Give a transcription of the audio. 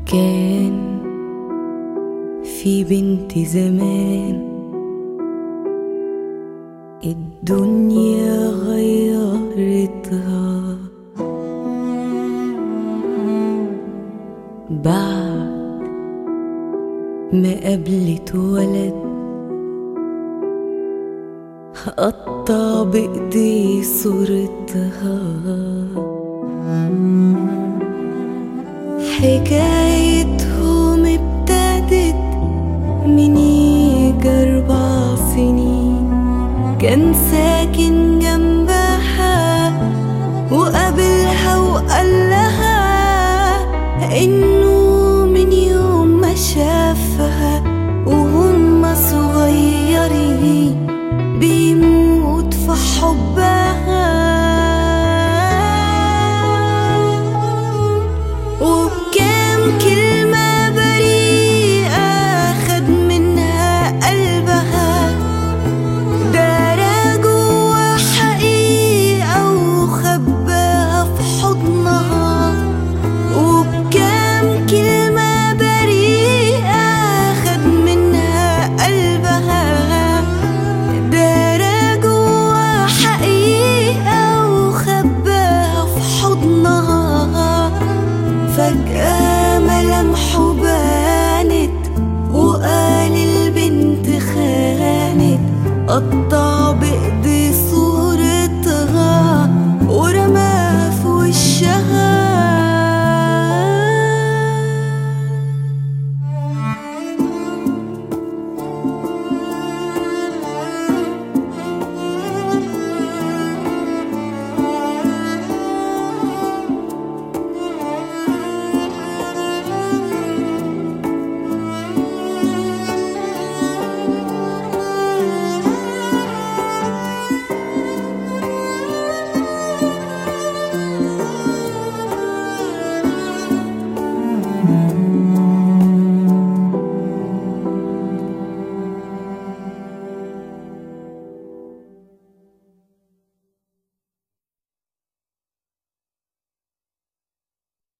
كان في بنت زمان الدنيا غيرتها بعد ما قابلت ولد قطع بإيدي صورتها حكايتهم ابتدت من يجي أربع سنين كان ساكن جنبها وقابلها وقال لها إنه من يوم ما شافها وهم صغيرين بيموت في حبها وبكام كلمة بريئة خد منها قلبها دارا جوا حقيقة وخباها في حضنها وبكام كلمة بريئة خد منها قلبها دارا جوا حقيقة وخباها في حضنها فجأة ملامحه بانت وقال البنت خانت قطع